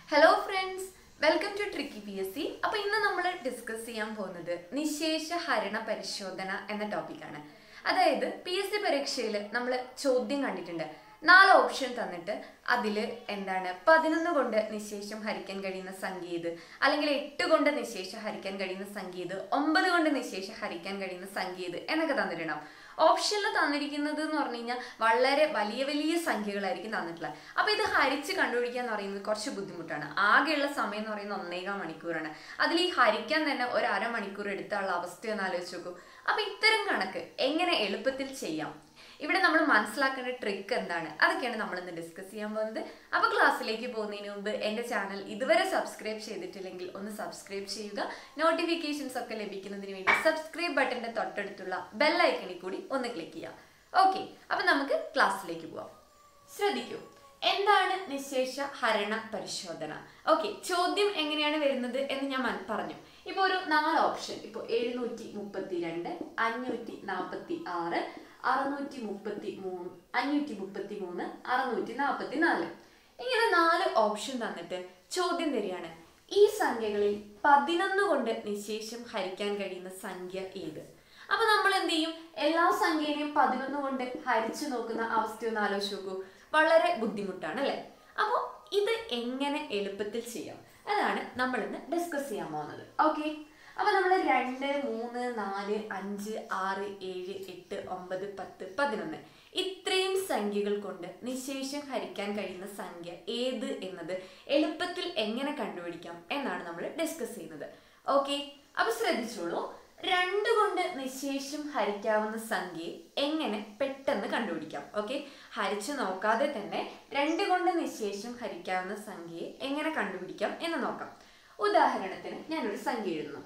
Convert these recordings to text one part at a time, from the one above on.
hello friends welcome to tricky P S C അപ്പൊ ഇന്ന് നമ്മൾ ഡിസ്കസ് ചെയ്യാൻ പോകുന്നത് നിശേഷ ഹരണ പരിശോധന എന്ന ടോപ്പിക്കാണ് അതായത് പി എസ് സി പരീക്ഷയിൽ നമ്മൾ ചോദ്യം കണ്ടിട്ടുണ്ട് നാല് ഓപ്ഷൻ തന്നിട്ട് അതിൽ എന്താണ് പതിനൊന്ന് കൊണ്ട് നിശേഷം ഹരിക്കാൻ കഴിയുന്ന സംഖ്യ ഇത് അല്ലെങ്കിൽ എട്ട് കൊണ്ട് നിശേഷം ഹരിക്കാൻ കഴിയുന്ന സംഖ്യ ഇത് ഒമ്പത് കൊണ്ട് നിശേഷം ഹരിക്കാൻ കഴിയുന്ന സംഖ്യ ഇത് എന്നൊക്കെ തന്നിട്ടുണ്ടാവും ഓപ്ഷനിൽ തന്നിരിക്കുന്നത് എന്ന് പറഞ്ഞു കഴിഞ്ഞാൽ വളരെ വലിയ വലിയ സംഖ്യകളായിരിക്കും തന്നിട്ടുള്ളത് അപ്പൊ ഇത് ഹരിച്ച് കണ്ടുപിടിക്കുക എന്ന് പറയുന്നത് കുറച്ച് ബുദ്ധിമുട്ടാണ് ആകെയുള്ള സമയം എന്ന് പറയുന്നത് ഒന്നേകാൽ മണിക്കൂറാണ് അതിൽ ഈ ഹരിക്കാൻ തന്നെ ഒരു അരമണിക്കൂർ എടുത്തുള്ള അവസ്ഥ ഒന്ന് ആലോചിച്ച് നോക്കൂ അപ്പൊ ഇത്തരം കണക്ക് എങ്ങനെ എളുപ്പത്തിൽ ചെയ്യാം ഇവിടെ നമ്മൾ മനസ്സിലാക്കേണ്ട ട്രിക്ക് എന്താണ് അതൊക്കെയാണ് നമ്മൾ ഇന്ന് ഡിസ്കസ് ചെയ്യാൻ പോകുന്നത് അപ്പൊ ക്ലാസ്സിലേക്ക് പോകുന്നതിന് മുമ്പ് എന്റെ ചാനൽ ഇതുവരെ സബ്സ്ക്രൈബ് ചെയ്തിട്ടില്ലെങ്കിൽ ഒന്ന് സബ്സ്ക്രൈബ് ചെയ്യുക നോട്ടിഫിക്കേഷൻസ് ഒക്കെ ലഭിക്കുന്നതിന് വേണ്ടി സബ്സ്ക്രൈബ് ബട്ടന്റെ തൊട്ടടുത്തുള്ള ബെൽ ഐക്കണിൽ കൂടി ഒന്ന് ക്ലിക്ക് ചെയ്യാം ഓക്കെ അപ്പൊ നമുക്ക് ക്ലാസ്സിലേക്ക് പോവാം ശ്രദ്ധിക്കൂ എന്താണ് നിശേഷ ഹരണ പരിശോധന ഓക്കെ ചോദ്യം എങ്ങനെയാണ് വരുന്നത് എന്ന് ഞാൻ മൻ- പറഞ്ഞു ഇപ്പൊ ഒരു നാല് ഓപ്ഷൻ ഇപ്പൊ എഴുന്നൂറ്റി മുപ്പത്തി രണ്ട് അഞ്ഞൂറ്റി നാപ്പത്തി ആറ് അറുന്നൂറ്റി മുപ്പത്തി മൂന്ന് അഞ്ഞൂറ്റി മുപ്പത്തി മൂന്ന് അറുന്നൂറ്റി നാപ്പത്തി നാല് ഇങ്ങനെ നാല് ഓപ്ഷൻ തന്നിട്ട് ചോദ്യം തരികയാണ് ഈ സംഖ്യകളിൽ പതിനൊന്ന് കൊണ്ട് നിശേഷം ഹരിക്കാൻ കഴിയുന്ന സംഖ്യ ഏത് അപ്പൊ നമ്മൾ എന്ത് ചെയ്യും എല്ലാ സംഖ്യനെയും പതിനൊന്ന് കൊണ്ട് ഹരിച്ചു നോക്കുന്ന അവസ്ഥ ഒന്ന് ആലോചിച്ച് നോക്കൂ വളരെ ബുദ്ധിമുട്ടാണ് അല്ലെ അപ്പൊ ഇത് എങ്ങനെ എളുപ്പത്തിൽ ചെയ്യാം അതാണ് നമ്മൾ ഇന്ന് ഡിസ്കസ് ചെയ്യാൻ പോകുന്നത് ഓക്കെ അപ്പൊ നമ്മൾ രണ്ട് മൂന്ന് നാല് അഞ്ച് ആറ് ഏഴ് എട്ട് ഒമ്പത് പത്ത് പതിനൊന്ന് ഇത്രയും സംഖ്യകൾ കൊണ്ട് നിശേഷം ഹരിക്കാൻ കഴിയുന്ന സംഖ്യ ഏത് എന്നത് എളുപ്പത്തിൽ എങ്ങനെ കണ്ടുപിടിക്കാം എന്നാണ് നമ്മൾ ഡിസ്കസ് ചെയ്യുന്നത് ഓക്കെ അപ്പൊ ശ്രദ്ധിച്ചോളൂ രണ്ട് കൊണ്ട് നിശേഷം ഹരിക്കാവുന്ന സംഖ്യയെ എങ്ങനെ പെട്ടെന്ന് കണ്ടുപിടിക്കാം ഓക്കെ ഹരിച്ചു നോക്കാതെ തന്നെ രണ്ട് കൊണ്ട് നിശേഷം ഹരിക്കാവുന്ന സംഖ്യയെ എങ്ങനെ കണ്ടുപിടിക്കാം എന്ന് നോക്കാം ഉദാഹരണത്തിന് ഞാനൊരു സംഖ്യ എഴുതുന്നു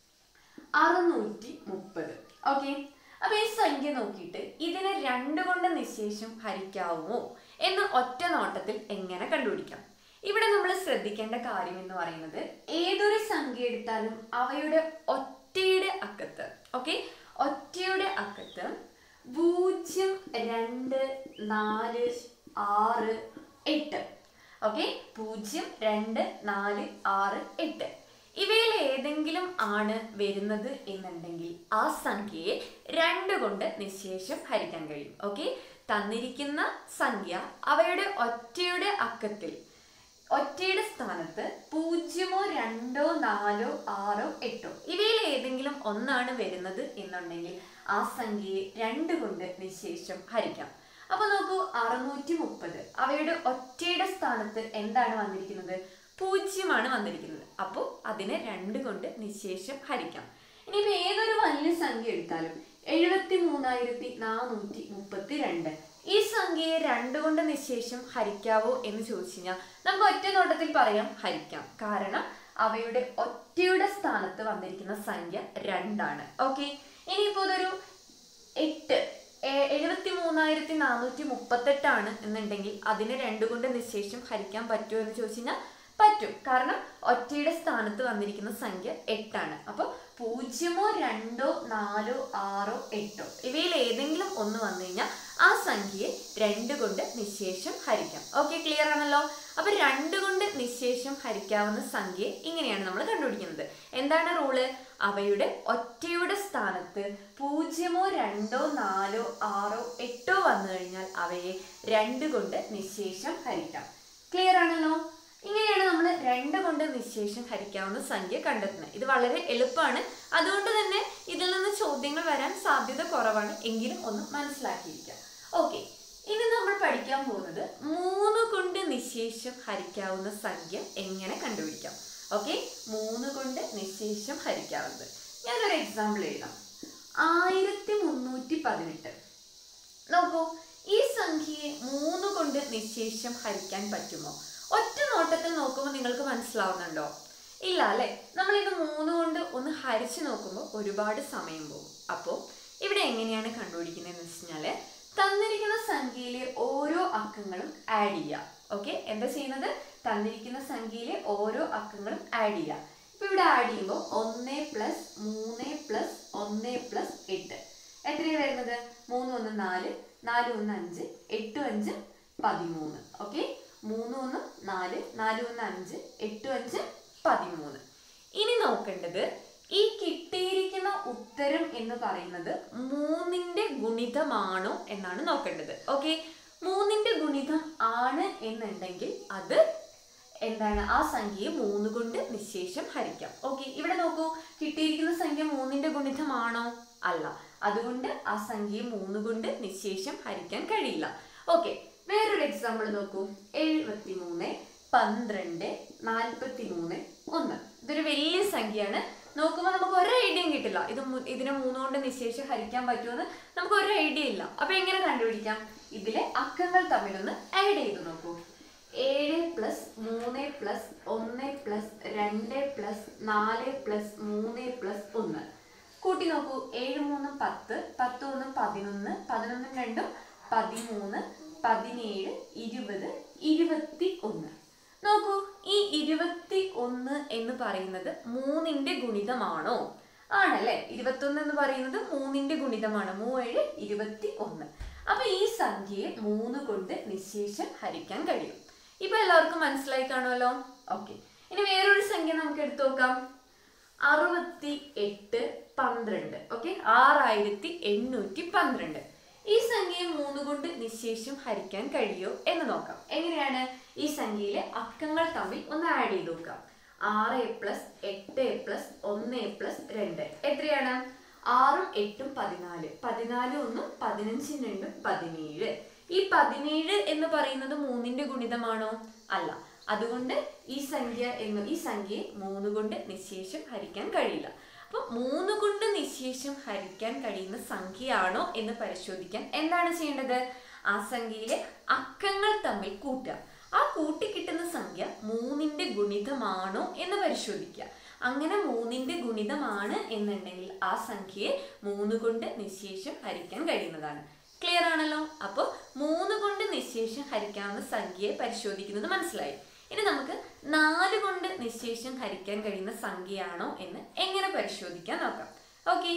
അറുന്നൂറ്റി മുപ്പത് ഓക്കെ അപ്പൊ ഈ സംഖ്യ നോക്കിയിട്ട് ഇതിനെ രണ്ട് കൊണ്ട് നിശേഷം ഹരിക്കാവുമോ എന്ന് ഒറ്റ നോട്ടത്തിൽ എങ്ങനെ കണ്ടുപിടിക്കാം ഇവിടെ നമ്മൾ ശ്രദ്ധിക്കേണ്ട കാര്യം എന്ന് പറയുന്നത് ഏതൊരു സംഖ്യ എടുത്താലും അവയുടെ ഒറ്റയുടെ അക്കത്ത് ഓക്കെ ഒറ്റയുടെ അക്കത്ത് പൂജ്യം രണ്ട് നാല് ആറ് എട്ട് ഓക്കെ പൂജ്യം രണ്ട് നാല് ആറ് എട്ട് ഇവയിൽ ഏതെങ്കിലും ആണ് വരുന്നത് എന്നുണ്ടെങ്കിൽ ആ സംഖ്യയെ രണ്ട് കൊണ്ട് നിശേഷം ഹരിക്കാൻ കഴിയും ഓക്കെ തന്നിരിക്കുന്ന സംഖ്യ അവയുടെ ഒറ്റയുടെ അക്കത്തിൽ ഒറ്റയുടെ സ്ഥാനത്ത് പൂജ്യമോ രണ്ടോ നാലോ ആറോ എട്ടോ ഇവയിൽ ഏതെങ്കിലും ഒന്നാണ് വരുന്നത് എന്നുണ്ടെങ്കിൽ ആ സംഖ്യയെ രണ്ട് കൊണ്ട് നിശേഷം ഹരിക്കാം അപ്പൊ നോക്കൂ അറുന്നൂറ്റി മുപ്പത് അവയുടെ ഒറ്റയുടെ സ്ഥാനത്ത് എന്താണ് വന്നിരിക്കുന്നത് പൂജ്യമാണ് വന്നിരിക്കുന്നത് അപ്പോൾ അതിനെ രണ്ട് കൊണ്ട് നിശേഷം ഹരിക്കാം ഇനിയിപ്പോ ഏതൊരു വലിയ സംഖ്യ എടുത്താലും എഴുപത്തി മൂന്നായിരത്തി നാനൂറ്റി മുപ്പത്തി രണ്ട് ഈ സംഖ്യയെ രണ്ട് കൊണ്ട് നിശേഷം ഹരിക്കാവോ എന്ന് ചോദിച്ചു കഴിഞ്ഞാൽ നമുക്ക് ഒറ്റ നോട്ടത്തിൽ പറയാം ഹരിക്കാം കാരണം അവയുടെ ഒറ്റയുടെ സ്ഥാനത്ത് വന്നിരിക്കുന്ന സംഖ്യ രണ്ടാണ് ഓക്കെ ഇനിയിപ്പോ ഇതൊരു എട്ട് എഴുപത്തി മൂന്നായിരത്തി നാനൂറ്റി മുപ്പത്തെട്ടാണ് എന്നുണ്ടെങ്കിൽ അതിനെ രണ്ട് കൊണ്ട് നിശേഷം ഹരിക്കാൻ പറ്റുമോ എന്ന് ചോദിച്ചു കഴിഞ്ഞാൽ പറ്റും കാരണം ഒറ്റയുടെ സ്ഥാനത്ത് വന്നിരിക്കുന്ന സംഖ്യ എട്ടാണ് അപ്പൊ പൂജ്യമോ രണ്ടോ നാലോ ആറോ എട്ടോ ഇവയിൽ ഏതെങ്കിലും ഒന്ന് വന്നു കഴിഞ്ഞാൽ ആ സംഖ്യയെ രണ്ട് കൊണ്ട് നിശേഷം ഹരിക്കാം ഓക്കെ ക്ലിയർ ആണല്ലോ അപ്പൊ രണ്ട് കൊണ്ട് നിശേഷം ഹരിക്കാവുന്ന സംഖ്യയെ ഇങ്ങനെയാണ് നമ്മൾ കണ്ടുപിടിക്കുന്നത് എന്താണ് റൂള് അവയുടെ ഒറ്റയുടെ സ്ഥാനത്ത് പൂജ്യമോ രണ്ടോ നാലോ ആറോ എട്ടോ വന്നു കഴിഞ്ഞാൽ അവയെ രണ്ട് കൊണ്ട് നിശേഷം ഹരിക്കാം ക്ലിയർ ആണല്ലോ ഇങ്ങനെയാണ് നമ്മൾ രണ്ട് കൊണ്ട് നിശേഷം ഹരിക്കാവുന്ന സംഖ്യ കണ്ടെത്തുന്നത് ഇത് വളരെ എളുപ്പമാണ് അതുകൊണ്ട് തന്നെ ഇതിൽ നിന്ന് ചോദ്യങ്ങൾ വരാൻ സാധ്യത കുറവാണ് എങ്കിലും ഒന്ന് മനസ്സിലാക്കിയിരിക്കാം ഓക്കെ ഇനി നമ്മൾ പഠിക്കാൻ പോകുന്നത് മൂന്ന് കൊണ്ട് നിശേഷം ഹരിക്കാവുന്ന സംഖ്യ എങ്ങനെ കണ്ടുപിടിക്കാം ഓക്കെ മൂന്ന് കൊണ്ട് നിശേഷം ഹരിക്കാവുന്നത് ഞാനൊരു എക്സാമ്പിൾ എഴുതാം ആയിരത്തി മുന്നൂറ്റി പതിനെട്ട് നോക്കൂ ഈ സംഖ്യയെ മൂന്ന് കൊണ്ട് നിശേഷം ഹരിക്കാൻ പറ്റുമോ ഒറ്റ നോട്ടത്തിൽ നോക്കുമ്പോൾ നിങ്ങൾക്ക് മനസ്സിലാവുന്നുണ്ടോ ഇല്ല അല്ലെ നമ്മൾ ഇത് മൂന്ന് കൊണ്ട് ഒന്ന് ഹരിച്ചു നോക്കുമ്പോൾ ഒരുപാട് സമയം പോകും അപ്പോൾ ഇവിടെ എങ്ങനെയാണ് കണ്ടുപിടിക്കുന്നതെന്ന് വെച്ച് കഴിഞ്ഞാല് തന്നിരിക്കുന്ന സംഖ്യയിലെ ഓരോ അക്കങ്ങളും ആഡ് ചെയ്യുക ഓക്കെ എന്താ ചെയ്യുന്നത് തന്നിരിക്കുന്ന സംഖ്യയിലെ ഓരോ അക്കങ്ങളും ആഡ് ചെയ്യുക ഇപ്പൊ ഇവിടെ ആഡ് ചെയ്യുമ്പോൾ ഒന്ന് പ്ലസ് മൂന്ന് പ്ലസ് ഒന്ന് പ്ലസ് എട്ട് എത്രയാണ് വരുന്നത് മൂന്ന് ഒന്ന് നാല് നാല് ഒന്ന് അഞ്ച് എട്ട് അഞ്ച് പതിമൂന്ന് ഓക്കെ മൂന്ന് ഒന്ന് നാല് നാല് ഒന്ന് അഞ്ച് ഈ കിട്ടിയിരിക്കുന്ന ഉത്തരം എന്ന് പറയുന്നത് മൂന്നിന്റെ ഗുണിതമാണോ എന്നാണ് നോക്കേണ്ടത് ഓക്കെ മൂന്നിന്റെ ഗുണിതം ആണ് എന്നുണ്ടെങ്കിൽ അത് എന്താണ് ആ സംഖ്യയെ മൂന്ന് കൊണ്ട് നിശേഷം ഹരിക്കാം ഓക്കെ ഇവിടെ നോക്കൂ കിട്ടിയിരിക്കുന്ന സംഖ്യ മൂന്നിന്റെ ഗുണിതമാണോ അല്ല അതുകൊണ്ട് ആ സംഖ്യയെ മൂന്ന് കൊണ്ട് നിശേഷം ഹരിക്കാൻ കഴിയില്ല ഓക്കെ വേറൊരു എക്സാമ്പിൾ നോക്കൂ എഴുപത്തി മൂന്ന് പന്ത്രണ്ട് നാൽപ്പത്തി മൂന്ന് ഒന്ന് ഇതൊരു വലിയ സംഖ്യയാണ് നോക്കുമ്പോൾ നമുക്ക് ഒരു ഐഡിയയും കിട്ടില്ല ഇത് മു- ഇതിനെ മൂന്ന് കൊണ്ട് നിശേഷം ഹരിക്കാൻ പറ്റുമെന്ന് നമുക്ക് ഒരു ഐഡിയ ഇല്ല അപ്പൊ എങ്ങനെ കണ്ടുപിടിക്കാം ഇതിലെ അക്കങ്ങൾ തമ്മിലൊന്ന് ആഡ് ചെയ്ത് നോക്കൂ ഏഴ് പ്ലസ് മൂന്ന് പ്ലസ് ഒന്ന് പ്ലസ് രണ്ട് പ്ലസ് നാല് പ്ലസ് മൂന്ന് പ്ലസ് ഒന്ന് കൂട്ടി നോക്കൂ ഏഴ് മൂന്നും പത്ത് പത്ത് ഒന്നും പതിനൊന്ന് പതിനൊന്നും രണ്ടും പതിമൂന്ന് പതിനേഴ് ഇരുപത് ഇരുപത്തി ഒന്ന് നോക്കൂ ഈ ഇരുപത്തി ഒന്ന് എന്ന് പറയുന്നത് മൂന്നിന്റെ ഗുണിതമാണോ ആണല്ലേ ഇരുപത്തൊന്ന് എന്ന് പറയുന്നത് മൂന്നിന്റെ ഗുണിതമാണ് മൂവേഴ് ഇരുപത്തി ഒന്ന് അപ്പൊ ഈ സംഖ്യയെ മൂന്ന് കൊണ്ട് നിശേഷം ഹരിക്കാൻ കഴിയും ഇപ്പൊ എല്ലാവർക്കും മനസ്സിലായി കാണുമല്ലോ ഓക്കെ ഇനി വേറൊരു സംഖ്യ നമുക്ക് എടുത്തു നോക്കാം അറുപത്തി എട്ട് പന്ത്രണ്ട് ഓക്കെ ആറായിരത്തി എണ്ണൂറ്റി പന്ത്രണ്ട് ഈ സംഖ്യയെ മൂന്ന് കൊണ്ട് നിശേഷം ഹരിക്കാൻ കഴിയോ എന്ന് നോക്കാം എങ്ങനെയാണ് ഈ സംഖ്യയിലെ അക്കങ്ങൾ തമ്മിൽ ഒന്ന് ആഡ് ചെയ്ത് നോക്കാം ആറ് പ്ലസ് എട്ട് പ്ലസ് ഒന്ന് പ്ലസ് രണ്ട് എത്രയാണ് ആറും എട്ടും പതിനാല് പതിനാല് ഒന്നും പതിനഞ്ചും രണ്ടും പതിനേഴ് ഈ പതിനേഴ് എന്ന് പറയുന്നത് മൂന്നിന്റെ ഗുണിതമാണോ അല്ല അതുകൊണ്ട് ഈ സംഖ്യ എന്ന് ഈ സംഖ്യയെ മൂന്ന് കൊണ്ട് നിശേഷം ഹരിക്കാൻ കഴിയില്ല അപ്പൊ മൂന്ന് കൊണ്ട് നിശേഷം ഹരിക്കാൻ കഴിയുന്ന സംഖ്യയാണോ എന്ന് പരിശോധിക്കാൻ എന്താണ് ചെയ്യേണ്ടത് ആ സംഖ്യയിലെ അക്കങ്ങൾ തമ്മിൽ കൂട്ടുക ആ കൂട്ടി കിട്ടുന്ന സംഖ്യ മൂന്നിന്റെ ഗുണിതമാണോ എന്ന് പരിശോധിക്കുക അങ്ങനെ മൂന്നിന്റെ ഗുണിതമാണ് എന്നുണ്ടെങ്കിൽ ആ സംഖ്യയെ മൂന്ന് കൊണ്ട് നിശേഷം ഹരിക്കാൻ കഴിയുന്നതാണ് ക്ലിയർ ആണല്ലോ അപ്പോൾ മൂന്ന് കൊണ്ട് നിശേഷം ഹരിക്കാവുന്ന സംഖ്യയെ പരിശോധിക്കുന്നത് മനസ്സിലായി ഇനി നമുക്ക് നാല് കൊണ്ട് നിശേഷം ഹരിക്കാൻ കഴിയുന്ന സംഖ്യയാണോ എന്ന് എങ്ങനെ പരിശോധിക്കാൻ നോക്കാം ഓക്കെ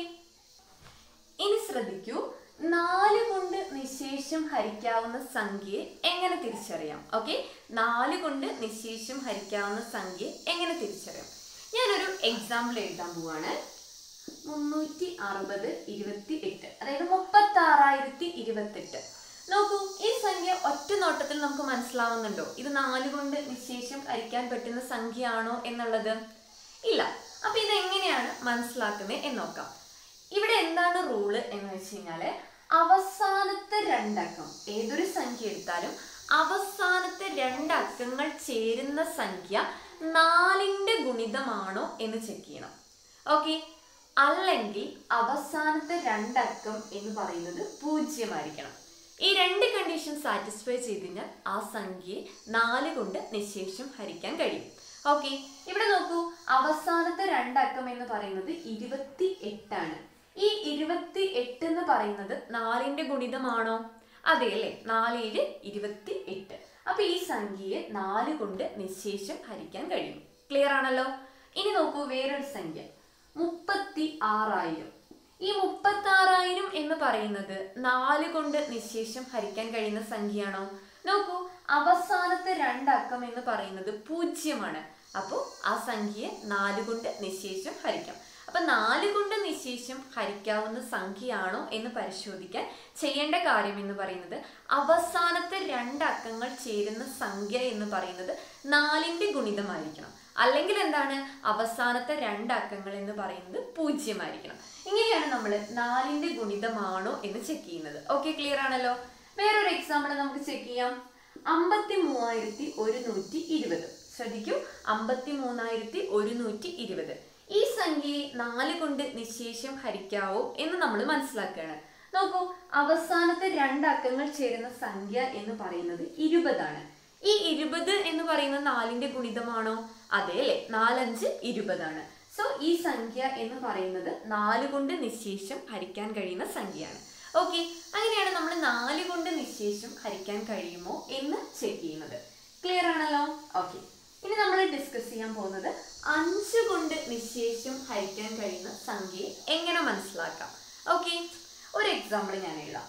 ഇനി ശ്രദ്ധിക്കൂ നാല് കൊണ്ട് നിശേഷം ഹരിക്കാവുന്ന സംഖ്യയെ എങ്ങനെ തിരിച്ചറിയാം ഓക്കെ നാല് കൊണ്ട് നിശേഷം ഹരിക്കാവുന്ന സംഖ്യയെ എങ്ങനെ തിരിച്ചറിയാം ഞാനൊരു എക്സാമ്പിൾ എഴുതാൻ പോവാണ് മുന്നൂറ്റി അറുപത് ഇരുപത്തി എട്ട് അതായത് മുപ്പത്തി ആറായിരത്തി ഇരുപത്തെട്ട് നോക്കൂ ഈ സംഖ്യ ഒറ്റ നോട്ടത്തിൽ നമുക്ക് മനസ്സിലാവുന്നുണ്ടോ ഇത് നാല് കൊണ്ട് നിശേഷം ഹരിക്കാൻ പറ്റുന്ന സംഖ്യയാണോ എന്നുള്ളത് ഇല്ല അപ്പൊ ഇത് എങ്ങനെയാണ് മനസ്സിലാക്കുന്നത് എന്ന് നോക്കാം ഇവിടെ എന്താണ് റൂള് എന്ന് വെച്ച് കഴിഞ്ഞാല് അവസാനത്തെ രണ്ടക്കം ഏതൊരു സംഖ്യ എടുത്താലും അവസാനത്തെ രണ്ടക്കങ്ങൾ ചേരുന്ന സംഖ്യ നാലിന്റെ ഗുണിതമാണോ എന്ന് ചെക്ക് ചെയ്യണം ഓക്കെ അല്ലെങ്കിൽ അവസാനത്തെ രണ്ടക്കം എന്ന് പറയുന്നത് പൂജ്യമായിരിക്കണം ഈ രണ്ട് കണ്ടീഷൻ സാറ്റിസ്ഫൈ ചെയ്ത് കഴിഞ്ഞാൽ ആ സംഖ്യയെ നാല് കൊണ്ട് നിശേഷം ഹരിക്കാൻ കഴിയും ഓക്കെ ഇവിടെ നോക്കൂ അവസാനത്തെ രണ്ടക്കം എന്ന് പറയുന്നത് ഇരുപത്തി എട്ടാണ് ഈ ഇരുപത്തി എട്ട് എന്ന് പറയുന്നത് നാലിന്റെ ഗുണിതമാണോ അതെ അല്ലേ നാലേഴ് ഇരുപത്തി എട്ട് അപ്പൊ ഈ സംഖ്യയെ നാല് കൊണ്ട് നിശേഷം ഹരിക്കാൻ കഴിയും ക്ലിയർ ആണല്ലോ ഇനി നോക്കൂ വേറൊരു സംഖ്യ മുപ്പത്തി ആറായിരം ഈ മുപ്പത്തി ആറായിരം എന്ന് പറയുന്നത് നാല് കൊണ്ട് നിശേഷം ഹരിക്കാൻ കഴിയുന്ന സംഖ്യയാണോ നോക്കൂ അവസാനത്തെ രണ്ടക്കം എന്ന് പറയുന്നത് പൂജ്യമാണ് അപ്പോൾ ആ സംഖ്യയെ നാല് കൊണ്ട് നിശേഷം ഹരിക്കാം അപ്പൊ നാല് കൊണ്ട് നിശേഷം ഹരിക്കാവുന്ന സംഖ്യയാണോ എന്ന് പരിശോധിക്കാൻ ചെയ്യേണ്ട കാര്യം എന്ന് പറയുന്നത് അവസാനത്തെ രണ്ട് അക്കങ്ങൾ ചേരുന്ന സംഖ്യ എന്ന് പറയുന്നത് നാലിന്റെ ഗുണിതമായിരിക്കണം അല്ലെങ്കിൽ എന്താണ് അവസാനത്തെ രണ്ട് അക്കങ്ങൾ എന്ന് പറയുന്നത് പൂജ്യമായിരിക്കണം ഇങ്ങനെയാണ് നമ്മൾ നാലിന്റെ ഗുണിതമാണോ എന്ന് ചെക്ക് ചെയ്യുന്നത് ഓക്കെ ക്ലിയർ ആണല്ലോ വേറൊരു എക്സാമ്പിൾ നമുക്ക് ചെക്ക് ചെയ്യാം അമ്പത്തി മൂവായിരത്തി ഒരുന്നൂറ്റി ഇരുപത് ശ്രദ്ധിക്കൂ അമ്പത്തി മൂന്നായിരത്തി ഒരുന്നൂറ്റി ഇരുപത് ഈ സംഖ്യയെ നാല് കൊണ്ട് നിശേഷം ഹരിക്കാവോ എന്ന് നമ്മൾ മനസ്സിലാക്കുകയാണ് നോക്കൂ അവസാനത്തെ രണ്ട് അക്കങ്ങൾ ചേരുന്ന സംഖ്യ എന്ന് പറയുന്നത് ഇരുപതാണ് ഈ ഇരുപത് എന്ന് പറയുന്നത് നാലിന്റെ ഗുണിതമാണോ അതെ അല്ലെ നാലഞ്ച് ഇരുപതാണ് സോ ഈ സംഖ്യ എന്ന് പറയുന്നത് നാല് കൊണ്ട് നിശേഷം ഹരിക്കാൻ കഴിയുന്ന സംഖ്യയാണ് ഓക്കെ അങ്ങനെയാണ് നമ്മൾ നാല് കൊണ്ട് നിശേഷം ഹരിക്കാൻ കഴിയുമോ എന്ന് ചെക്ക് ചെയ്യുന്നത് ക്ലിയർ ആണല്ലോ ഓക്കെ ഇനി നമ്മൾ ഡിസ്കസ് ചെയ്യാൻ പോകുന്നത് അഞ്ച് കൊണ്ട് നിശേഷം ഹരിക്കാൻ കഴിയുന്ന സംഖ്യയെ എങ്ങനെ മനസ്സിലാക്കാം ഓക്കെ ഒരു എക്സാമ്പിൾ ഞാൻ എഴുതാം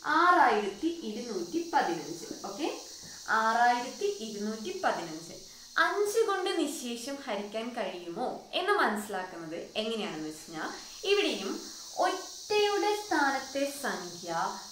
ആറായിരത്തി ഇരുന്നൂറ്റി പതിനഞ്ച് ഓക്കെ ആറായിരത്തി ഇരുന്നൂറ്റി പതിനഞ്ച് അഞ്ച് കൊണ്ട് നിശേഷം ഹരിക്കാൻ കഴിയുമോ എന്ന് മനസ്സിലാക്കുന്നത് എങ്ങനെയാണെന്ന് വെച്ച് കഴിഞ്ഞാൽ ഇവിടെയും ഒറ്റയുടെ സ്ഥാനത്തെ സംഖ്യ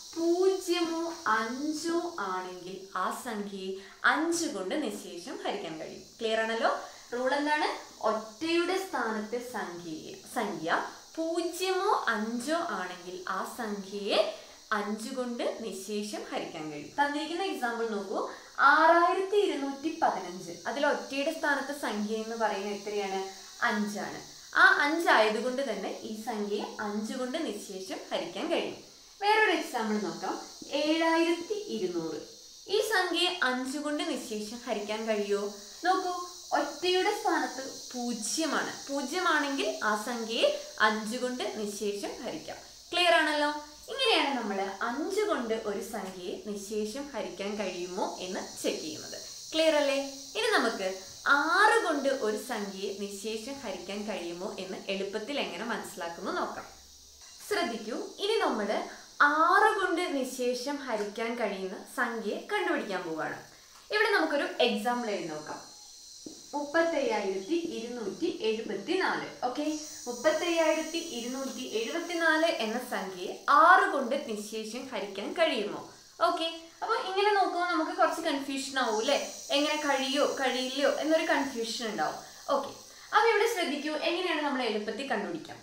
പൂജ്യമോ അഞ്ചോ ആണെങ്കിൽ ആ സംഖ്യയെ അഞ്ച് കൊണ്ട് നിശേഷം ഹരിക്കാൻ കഴിയും ക്ലിയർ ആണല്ലോ റൂൾ എന്താണ് ഒറ്റയുടെ സ്ഥാനത്തെ സംഖ്യയെ സംഖ്യ പൂജ്യമോ അഞ്ചോ ആണെങ്കിൽ ആ സംഖ്യയെ അഞ്ച് കൊണ്ട് നിശേഷം ഹരിക്കാൻ കഴിയും തന്നിരിക്കുന്ന എക്സാമ്പിൾ നോക്കൂ ആറായിരത്തി ഇരുന്നൂറ്റി പതിനഞ്ച് അതിൽ ഒറ്റയുടെ സ്ഥാനത്തെ സംഖ്യ എന്ന് പറയുന്നത് എത്രയാണ് അഞ്ചാണ് ആ അഞ്ചായതുകൊണ്ട് തന്നെ ഈ സംഖ്യയെ അഞ്ച് കൊണ്ട് നിശേഷം ഹരിക്കാൻ കഴിയും വേറൊരു എക്സാമ്പിൾ നോക്കാം ഏഴായിരത്തി ഇരുന്നൂറ് ഈ സംഖ്യയെ അഞ്ച് കൊണ്ട് നിശേഷം ഹരിക്കാൻ കഴിയുമോ നോക്കൂ ഒറ്റയുടെ സ്ഥാനത്ത് പൂജ്യമാണ് പൂജ്യമാണെങ്കിൽ ആ സംഖ്യയെ അഞ്ച് കൊണ്ട് നിശേഷം ഹരിക്കാം ക്ലിയർ ആണല്ലോ ഇങ്ങനെയാണ് നമ്മൾ അഞ്ച് കൊണ്ട് ഒരു സംഖ്യയെ നിശേഷം ഹരിക്കാൻ കഴിയുമോ എന്ന് ചെക്ക് ചെയ്യുന്നത് ക്ലിയർ അല്ലേ ഇനി നമുക്ക് ആറ് കൊണ്ട് ഒരു സംഖ്യയെ നിശേഷം ഹരിക്കാൻ കഴിയുമോ എന്ന് എളുപ്പത്തിൽ എങ്ങനെ മനസ്സിലാക്കുന്നു നോക്കാം ശ്രദ്ധിക്കൂ ഇനി നമ്മൾ ആറ് കൊണ്ട് നിശേഷം ഹരിക്കാൻ കഴിയുന്ന സംഖ്യയെ കണ്ടുപിടിക്കാൻ പോവുകയാണ് ഇവിടെ നമുക്കൊരു എക്സാമ്പിൾ എഴുതി നോക്കാം മുപ്പത്തയ്യായിരത്തി ഇരുന്നൂറ്റി എഴുപത്തി നാല് ഓക്കെ മുപ്പത്തയ്യായിരത്തി ഇരുന്നൂറ്റി എഴുപത്തിനാല് എന്ന സംഖ്യയെ ആറ് കൊണ്ട് നിശേഷം ഹരിക്കാൻ കഴിയുമോ ഓക്കെ അപ്പൊ ഇങ്ങനെ നോക്കുമ്പോൾ നമുക്ക് കുറച്ച് കൺഫ്യൂഷൻ ആവും അല്ലേ എങ്ങനെ കഴിയോ കഴിയില്ലയോ എന്നൊരു കൺഫ്യൂഷൻ ഉണ്ടാവും ഓക്കെ അപ്പൊ ഇവിടെ ശ്രദ്ധിക്കൂ എങ്ങനെയാണ് നമ്മൾ എളുപ്പത്തിൽ കണ്ടുപിടിക്കാം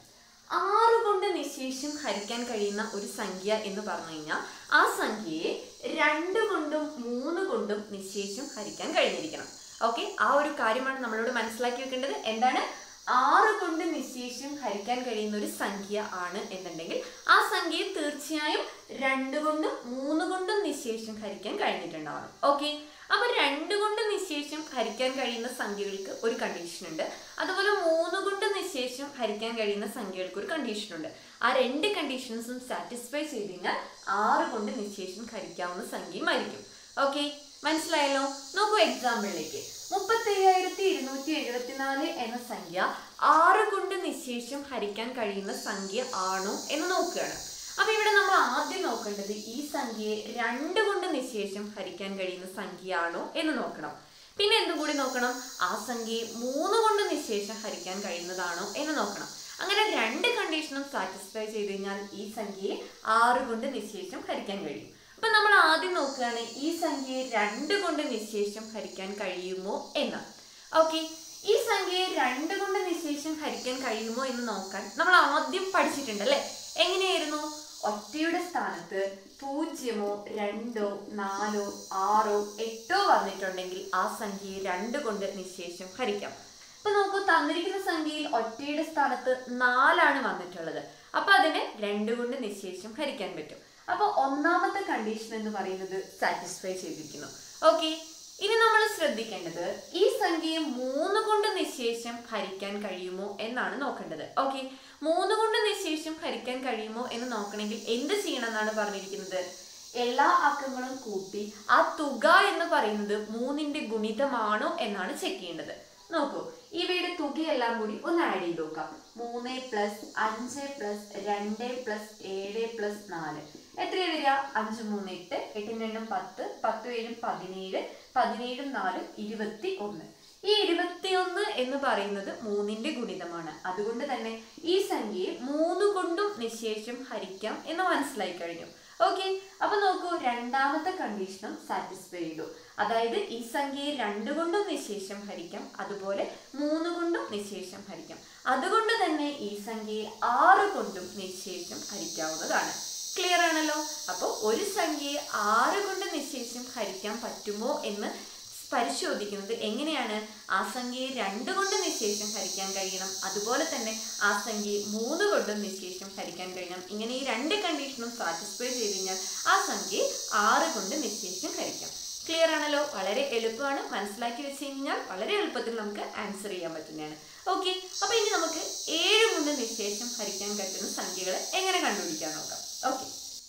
ആറ് കൊണ്ട് നിശേഷം ഹരിക്കാൻ കഴിയുന്ന ഒരു സംഖ്യ എന്ന് പറഞ്ഞു കഴിഞ്ഞാൽ ആ സംഖ്യയെ രണ്ട് കൊണ്ടും മൂന്ന് കൊണ്ടും നിശേഷം ഹരിക്കാൻ കഴിഞ്ഞിരിക്കണം ഓക്കെ ആ ഒരു കാര്യമാണ് നമ്മളോട് മനസ്സിലാക്കി വെക്കേണ്ടത് എന്താണ് ആറ് കൊണ്ട് നിശേഷം ഹരിക്കാൻ കഴിയുന്ന ഒരു സംഖ്യ ആണ് എന്നുണ്ടെങ്കിൽ ആ സംഖ്യയെ തീർച്ചയായും രണ്ട് കൊണ്ടും മൂന്ന് കൊണ്ടും നിശേഷം ഹരിക്കാൻ കഴിഞ്ഞിട്ടുണ്ടാവണം ഓക്കെ അപ്പൊ രണ്ട് കൊണ്ട് നിശേഷം ഹരിക്കാൻ കഴിയുന്ന സംഖ്യകൾക്ക് ഒരു കണ്ടീഷൻ ഉണ്ട് അതുപോലെ മൂന്ന് കൊണ്ട് നിശേഷം ഹരിക്കാൻ കഴിയുന്ന സംഖ്യകൾക്ക് ഒരു കണ്ടീഷൻ ഉണ്ട് ആ രണ്ട് കണ്ടീഷൻസും സാറ്റിസ്ഫൈ ചെയ്ത് കഴിഞ്ഞാൽ ആറ് കൊണ്ട് നിശേഷം ഹരിക്കാവുന്ന സംഖ്യയുമായിരിക്കും ഓക്കെ മനസ്സിലായല്ലോ നോക്കൂ എക്സാമ്പിളിലേക്ക് മുപ്പത്തി അയ്യായിരത്തി ഇരുന്നൂറ്റി എഴുപത്തിനാല് എന്ന സംഖ്യ ആറ് കൊണ്ട് നിശേഷം ഹരിക്കാൻ കഴിയുന്ന സംഖ്യ ആണോ എന്ന് നോക്കുകയാണ് അപ്പൊ ഇവിടെ നമ്മൾ ആദ്യം നോക്കേണ്ടത് ഈ സംഖ്യയെ രണ്ട് കൊണ്ട് നിശേഷം ഹരിക്കാൻ കഴിയുന്ന സംഖ്യയാണോ എന്ന് നോക്കണം പിന്നെ എന്തും കൂടി നോക്കണം ആ സംഖ്യയെ മൂന്ന് കൊണ്ട് നിശേഷം ഹരിക്കാൻ കഴിയുന്നതാണോ എന്ന് നോക്കണം അങ്ങനെ രണ്ട് കണ്ടീഷനും സാറ്റിസ്ഫൈ ചെയ്ത് കഴിഞ്ഞാൽ ഈ സംഖ്യയെ ആറ് കൊണ്ട് നിശേഷം ഹരിക്കാൻ കഴിയും അപ്പൊ നമ്മൾ ആദ്യം നോക്കുകയാണ് ഈ സംഖ്യയെ രണ്ട് കൊണ്ട് നിശേഷം ഹരിക്കാൻ കഴിയുമോ എന്ന് ഓക്കെ ഈ സംഖ്യയെ രണ്ട് കൊണ്ട് നിശേഷം ഹരിക്കാൻ കഴിയുമോ എന്ന് നോക്കാൻ നമ്മൾ ആദ്യം പഠിച്ചിട്ടുണ്ട് അല്ലെ എങ്ങനെയായിരുന്നു ഒറ്റയുടെ സ്ഥാനത്ത് പൂജ്യമോ രണ്ടോ നാലോ ആറോ എട്ടോ വന്നിട്ടുണ്ടെങ്കിൽ ആ സംഖ്യയെ രണ്ട് കൊണ്ട് നിശേഷം ഹരിക്കാം ഇപ്പൊ നോക്കൂ തന്നിരിക്കുന്ന സംഖ്യയിൽ ഒറ്റയുടെ സ്ഥാനത്ത് നാലാണ് വന്നിട്ടുള്ളത് അപ്പൊ അതിനെ രണ്ട് കൊണ്ട് നിശേഷം ഹരിക്കാൻ പറ്റും അപ്പൊ ഒന്നാമത്തെ കണ്ടീഷൻ എന്ന് പറയുന്നത് സാറ്റിസ്ഫൈ ചെയ്തിരിക്കുന്നു ഓക്കെ ഇനി നമ്മൾ ശ്രദ്ധിക്കേണ്ടത് ഈ സംഖ്യയെ മൂന്ന് കൊണ്ട് നിശേഷം ഹരിക്കാൻ കഴിയുമോ എന്നാണ് നോക്കേണ്ടത് ഓക്കെ മൂന്ന് കൊണ്ട് നിശേഷം ഹരിക്കാൻ കഴിയുമോ എന്ന് നോക്കണമെങ്കിൽ എന്ത് ചെയ്യണം എന്നാണ് പറഞ്ഞിരിക്കുന്നത് എല്ലാ അക്കങ്ങളും കൂട്ടി ആ തുക എന്ന് പറയുന്നത് മൂന്നിന്റെ ഗുണിതമാണോ എന്നാണ് ചെക്ക് ചെയ്യേണ്ടത് നോക്കൂ ഇവയുടെ തുകയെല്ലാം കൂടി ഒന്ന് ആഡ് ചെയ്ത് നോക്കാം മൂന്ന് പ്ലസ് അഞ്ച് പ്ലസ് രണ്ട് പ്ലസ് ഏഴ് പ്ലസ് നാല് എത്രയാണ് വരിക അഞ്ച് മൂന്ന് എട്ട് എട്ടിന് രണ്ടും പത്ത് പത്ത് ഏഴും പതിനേഴ് പതിനേഴും നാലും ഇരുപത്തി ഒന്ന് ഈ ഇരുപത്തിയൊന്ന് എന്ന് പറയുന്നത് മൂന്നിന്റെ ഗുണിതമാണ് അതുകൊണ്ട് തന്നെ ഈ സംഖ്യയെ മൂന്ന് കൊണ്ടും നിശേഷം ഹരിക്കാം എന്ന് മനസ്സിലായി കഴിഞ്ഞു ഓക്കെ അപ്പൊ നോക്കൂ രണ്ടാമത്തെ കണ്ടീഷനും സാറ്റിസ്ഫൈ ചെയ്തു അതായത് ഈ സംഖ്യയെ രണ്ട് കൊണ്ടും നിശേഷം ഹരിക്കാം അതുപോലെ മൂന്ന് കൊണ്ടും നിശേഷം ഹരിക്കാം അതുകൊണ്ട് തന്നെ ഈ സംഖ്യയെ ആറ് കൊണ്ടും നിശേഷം ഹരിക്കാവുന്നതാണ് ക്ലിയർ ആണല്ലോ അപ്പോൾ ഒരു സംഖ്യയെ ആറ് കൊണ്ട് നിശേഷം ഹരിക്കാൻ പറ്റുമോ എന്ന് പരിശോധിക്കുന്നത് എങ്ങനെയാണ് ആ സംഖ്യയെ രണ്ട് കൊണ്ട് നിശേഷം ഹരിക്കാൻ കഴിയണം അതുപോലെ തന്നെ ആ സംഖ്യയെ മൂന്ന് കൊണ്ടും നിശേഷം ഹരിക്കാൻ കഴിയണം ഇങ്ങനെ ഈ രണ്ട് കണ്ടീഷനും സാറ്റിസ്ഫൈ ചെയ്ത് കഴിഞ്ഞാൽ ആ സംഖ്യയെ ആറ് കൊണ്ട് നിശേഷം ഹരിക്കാം ക്ലിയർ ആണല്ലോ വളരെ എളുപ്പമാണ് മനസ്സിലാക്കി വെച്ച് കഴിഞ്ഞാൽ വളരെ എളുപ്പത്തിൽ നമുക്ക് ആൻസർ ചെയ്യാൻ പറ്റുന്നതാണ് ഓക്കെ അപ്പൊ ഇനി നമുക്ക് ഏഴ് കൊണ്ട് നിശേഷം ഹരിക്കാൻ പറ്റുന്ന സംഖ്യകളെ എങ്ങനെ കണ്ടുപിടിക്കാൻ നോക്കാം ഓക്കെ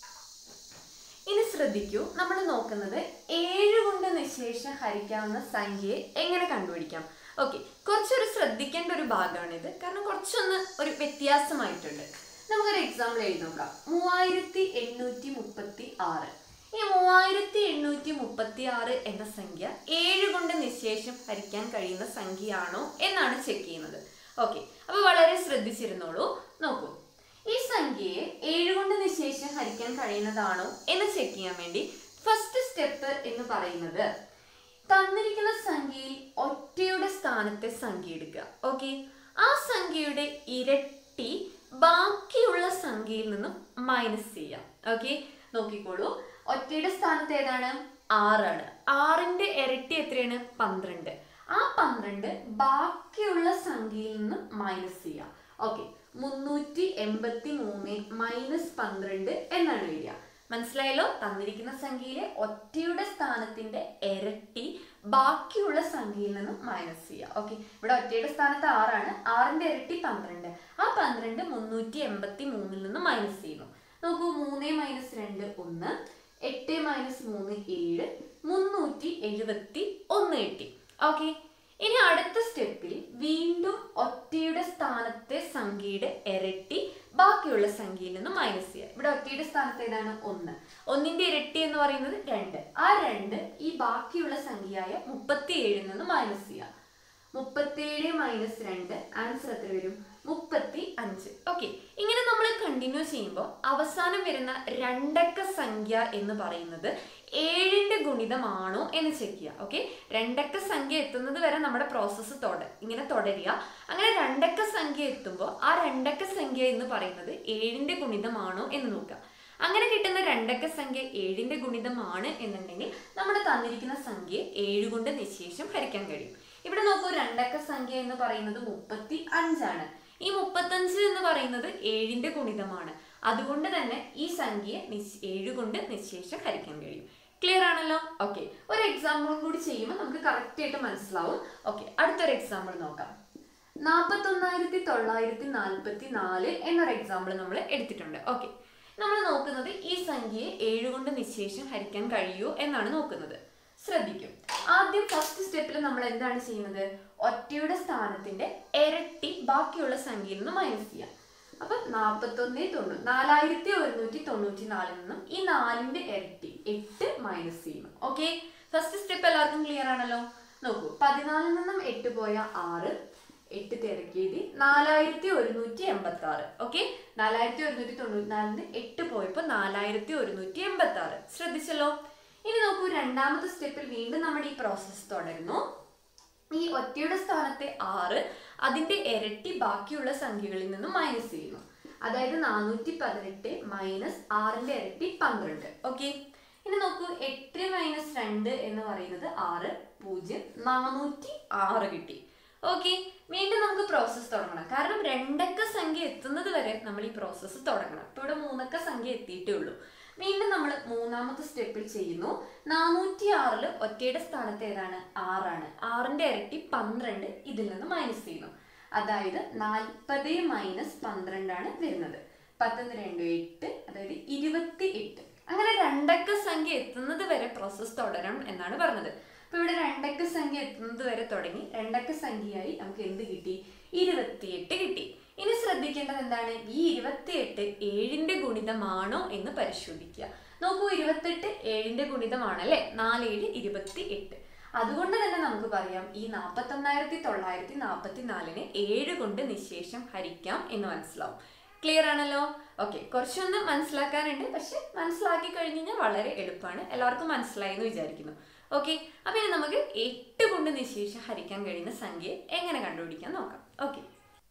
ഇനി ശ്രദ്ധിക്കൂ നമ്മൾ നോക്കുന്നത് ഏഴ് കൊണ്ട് നിശേഷം ഹരിക്കാവുന്ന സംഖ്യയെ എങ്ങനെ കണ്ടുപിടിക്കാം ഓക്കെ കുറച്ചൊരു ശ്രദ്ധിക്കേണ്ട ഒരു ഭാഗമാണിത് കാരണം കുറച്ചൊന്ന് ഒരു വ്യത്യാസമായിട്ടുണ്ട് നമുക്കൊരു എക്സാമ്പിൾ എഴുതി നോക്കാം മൂവായിരത്തി എണ്ണൂറ്റി മുപ്പത്തി ആറ് ഈ മൂവായിരത്തി എണ്ണൂറ്റി മുപ്പത്തി ആറ് എന്ന സംഖ്യ ഏഴ് കൊണ്ട് നിശേഷം ഹരിക്കാൻ കഴിയുന്ന സംഖ്യയാണോ എന്നാണ് ചെക്ക് ചെയ്യുന്നത് ഓക്കെ അപ്പൊ വളരെ ശ്രദ്ധിച്ചിരുന്നോളൂ നോക്കൂ ഈ സംഖ്യയെ ഏഴ് കൊണ്ട് നിശേഷം ഹരിക്കാൻ കഴിയുന്നതാണോ എന്ന് ചെക്ക് ചെയ്യാൻ വേണ്ടി ഫസ്റ്റ് സ്റ്റെപ്പ് എന്ന് പറയുന്നത് തന്നിരിക്കുന്ന സംഖ്യയിൽ ഒറ്റയുടെ സ്ഥാനത്തെ സംഖ്യ എടുക്കുക ഓക്കെ ആ സംഖ്യയുടെ ഇരട്ടി ബാക്കിയുള്ള സംഖ്യയിൽ നിന്നും മൈനസ് ചെയ്യാം ഓക്കെ നോക്കിക്കോളൂ ഒറ്റയുടെ സ്ഥാനത്ത് ഏതാണ് ആറാണ് ആറിന്റെ ഇരട്ടി എത്രയാണ് പന്ത്രണ്ട് ആ പന്ത്രണ്ട് ബാക്കിയുള്ള സംഖ്യയിൽ നിന്ന് മൈനസ് ചെയ്യാം ഓക്കെ മുന്നൂറ്റി എൺപത്തി മൂന്ന് മൈനസ് പന്ത്രണ്ട് എന്നാണ് വരിക മനസ്സിലായല്ലോ തന്നിരിക്കുന്ന സംഖ്യയിലെ ഒറ്റയുടെ സ്ഥാനത്തിന്റെ ഇരട്ടി ബാക്കിയുള്ള സംഖ്യയിൽ നിന്നും മൈനസ് ചെയ്യുക ഓക്കെ ഇവിടെ ഒറ്റയുടെ സ്ഥാനത്ത് ആറാണ് ആറിന്റെ ഇരട്ടി പന്ത്രണ്ട് ആ പന്ത്രണ്ട് മുന്നൂറ്റി എൺപത്തി മൂന്നിൽ നിന്ന് മൈനസ് ചെയ്യുന്നു നോക്കൂ മൂന്ന് മൈനസ് രണ്ട് ഒന്ന് എട്ട് മൈനസ് മൂന്ന് ഏഴ് മുന്നൂറ്റി എഴുപത്തി ഒന്ന് കിട്ടി ഓക്കെ ഇനി അടുത്ത സ്റ്റെപ്പിൽ വീണ്ടും ഒറ്റയുടെ സ്ഥാനത്തെ സംഖ്യയുടെ ഇരട്ടി ബാക്കിയുള്ള സംഖ്യയിൽ നിന്ന് മൈനസ് ചെയ്യുക ഇവിടെ ഒറ്റയുടെ സ്ഥാനത്ത് ഏതാണ് ഒന്ന് ഒന്നിന്റെ ഇരട്ടി എന്ന് പറയുന്നത് രണ്ട് ആ രണ്ട് ഈ ബാക്കിയുള്ള സംഖ്യയായ മുപ്പത്തി ഏഴിൽ നിന്ന് മൈനസ് ചെയ്യുക മുപ്പത്തേഴ് മൈനസ് രണ്ട് ആൻസർ എത്ര വരും മുപ്പത്തി അഞ്ച് ഓക്കെ ഇങ്ങനെ നമ്മൾ കണ്ടിന്യൂ ചെയ്യുമ്പോൾ അവസാനം വരുന്ന രണ്ടക്ക സംഖ്യ എന്ന് പറയുന്നത് ഏഴിന്റെ ഗുണിതമാണോ എന്ന് ചെക്ക് ചെയ്യുക ഓക്കെ രണ്ടക്ക സംഖ്യ എത്തുന്നത് വരെ നമ്മുടെ പ്രോസസ്സ് തുട ഇങ്ങനെ തുടരുക അങ്ങനെ രണ്ടക്ക സംഖ്യ എത്തുമ്പോൾ ആ രണ്ടക്ക സംഖ്യ എന്ന് പറയുന്നത് ഏഴിന്റെ ഗുണിതമാണോ എന്ന് നോക്കുക അങ്ങനെ കിട്ടുന്ന രണ്ടക്ക സംഖ്യ ഏഴിന്റെ ഗുണിതമാണ് എന്നുണ്ടെങ്കിൽ നമ്മുടെ തന്നിരിക്കുന്ന സംഖ്യ ഏഴ് കൊണ്ട് നിശേഷം ഹരിക്കാൻ കഴിയും ഇവിടെ നോക്കൂ രണ്ടക്ക സംഖ്യ എന്ന് പറയുന്നത് മുപ്പത്തി അഞ്ചാണ് ഈ മുപ്പത്തഞ്ച് എന്ന് പറയുന്നത് ഏഴിന്റെ ഗുണിതമാണ് അതുകൊണ്ട് തന്നെ ഈ സംഖ്യയെ നിശ് ഏഴ് കൊണ്ട് നിശേഷം ഹരിക്കാൻ കഴിയും ക്ലിയർ ആണല്ലോ ഓക്കെ ഒരു എക്സാമ്പിളും കൂടി ചെയ്യുമ്പോൾ നമുക്ക് കറക്റ്റ് ആയിട്ട് മനസ്സിലാവും ഓക്കെ അടുത്തൊരു എക്സാമ്പിൾ നോക്കാം നാൽപ്പത്തൊന്നായിരത്തി തൊള്ളായിരത്തി നാൽപ്പത്തി നാല് എന്നൊരു എക്സാമ്പിൾ നമ്മൾ എടുത്തിട്ടുണ്ട് ഓക്കെ നമ്മൾ നോക്കുന്നത് ഈ സംഖ്യയെ ഏഴ് കൊണ്ട് നിശേഷം ഹരിക്കാൻ കഴിയുമോ എന്നാണ് നോക്കുന്നത് ശ്രദ്ധിക്കും ആദ്യം ഫസ്റ്റ് സ്റ്റെപ്പിൽ നമ്മൾ എന്താണ് ചെയ്യുന്നത് ഒറ്റയുടെ സ്ഥാനത്തിന്റെ ഇരട്ടി ബാക്കിയുള്ള സംഖ്യയിൽ നിന്ന് മൈനസ് ചെയ്യാം അപ്പൊ നാൽപ്പത്തൊന്ന് തൊണ്ണൂറ് നാലായിരത്തി ഒരുന്നൂറ്റി തൊണ്ണൂറ്റി നാലിൽ നിന്നും ഈ നാലിന്റെ ഇരട്ടി എട്ട് മൈനസ് ചെയ്യണം ഓക്കെ ഫസ്റ്റ് സ്റ്റെപ്പ് എല്ലാവർക്കും ക്ലിയർ ആണല്ലോ നോക്കൂ പതിനാലിൽ നിന്നും എട്ട് പോയ ആറ് എട്ട് തിരക്കിയത് നാലായിരത്തി ഒരുന്നൂറ്റി എൺപത്തി ആറ് ഓക്കെ നാലായിരത്തി ഒരുന്നൂറ്റി തൊണ്ണൂറ്റി നാലിന് എട്ട് പോയപ്പോൾ നാലായിരത്തി ഒരുന്നൂറ്റി എൺപത്തി ആറ് ശ്രദ്ധിച്ചല്ലോ ഇനി നോക്കൂ രണ്ടാമത്തെ സ്റ്റെപ്പിൽ വീണ്ടും നമ്മുടെ ഈ പ്രോസസ്സ് തുടരുന്നു ഈ ഒറ്റയുടെ സ്ഥാനത്തെ ആറ് അതിന്റെ ഇരട്ടി ബാക്കിയുള്ള സംഖ്യകളിൽ നിന്നും മൈനസ് ചെയ്യുന്നു അതായത് നാനൂറ്റി പതിനെട്ട് മൈനസ് ആറിന്റെ ഇരട്ടി പന്ത്രണ്ട് ഓക്കെ ഇനി നോക്കൂ എട്ട് മൈനസ് രണ്ട് എന്ന് പറയുന്നത് ആറ് പൂജ്യം നാനൂറ്റി ആറ് കിട്ടി ഓക്കെ വീണ്ടും നമുക്ക് പ്രോസസ്സ് തുടങ്ങണം കാരണം രണ്ടക്ക സംഖ്യ എത്തുന്നത് വരെ നമ്മൾ ഈ പ്രോസസ്സ് തുടങ്ങണം ഇപ്പൊ ഇവിടെ മൂന്നക്ക സംഖ്യ എത്തിയിട്ടേ ഉള്ളൂ വീണ്ടും നമ്മൾ മൂന്നാമത്തെ സ്റ്റെപ്പിൽ ചെയ്യുന്നു നാനൂറ്റി ആറില് ഒറ്റയുടെ സ്ഥാനത്ത് ഏതാണ് ആറാണ് ആറിന്റെ ഇരട്ടി പന്ത്രണ്ട് ഇതിൽ നിന്ന് മൈനസ് ചെയ്യുന്നു അതായത് നാൽപ്പത് മൈനസ് പന്ത്രണ്ടാണ് വരുന്നത് പത്തൊന്ന് രണ്ട് എട്ട് അതായത് ഇരുപത്തി എട്ട് അങ്ങനെ രണ്ടക്ക സംഖ്യ എത്തുന്നത് വരെ പ്രോസസ്സ് തുടരണം എന്നാണ് പറഞ്ഞത് അപ്പൊ ഇവിടെ രണ്ടക്ക സംഖ്യ എത്തുന്നത് വരെ തുടങ്ങി രണ്ടക്ക സംഖ്യയായി നമുക്ക് എന്ത് കിട്ടി ഇരുപത്തിയെട്ട് കിട്ടി ഇനി ശ്രദ്ധിക്കേണ്ടത് എന്താണ് ഈ ഇരുപത്തിയെട്ട് ഏഴിന്റെ ഗുണിതമാണോ എന്ന് പരിശോധിക്കുക നോക്കൂ ഇരുപത്തെട്ട് ഏഴിന്റെ ഗുണിതമാണ് അല്ലെ നാലേഴ് ഇരുപത്തി എട്ട് അതുകൊണ്ട് തന്നെ നമുക്ക് പറയാം ഈ നാൽപ്പത്തി ഒന്നായിരത്തി തൊള്ളായിരത്തി നാൽപ്പത്തി നാലിന് ഏഴ് കൊണ്ട് നിശേഷം ഹരിക്കാം എന്ന് മനസ്സിലാവും ക്ലിയർ ആണല്ലോ ഓക്കെ കുറച്ചൊന്ന് മനസ്സിലാക്കാനുണ്ട് പക്ഷെ മനസ്സിലാക്കി കഴിഞ്ഞ് കഴിഞ്ഞാൽ വളരെ എളുപ്പമാണ് എല്ലാവർക്കും മനസ്സിലായി എന്ന് വിചാരിക്കുന്നു ഓക്കെ അപ്പൊ ഇനി നമുക്ക് എട്ട് കൊണ്ട് നിശേഷം ഹരിക്കാൻ കഴിയുന്ന സംഖ്യ എങ്ങനെ കണ്ടുപിടിക്കാൻ നോക്കാം ഓക്കെ